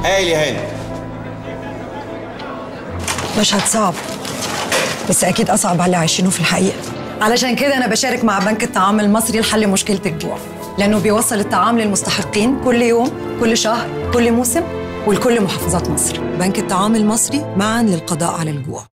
هايل يا هاني مشهد صعب بس اكيد اصعب على اللي عايشينه في الحقيقه علشان كده انا بشارك مع بنك الطعام المصري لحل مشكله الجوع لانه بيوصل الطعام للمستحقين كل يوم كل شهر كل موسم ولكل محافظات مصر بنك الطعام المصري معا للقضاء على الجوع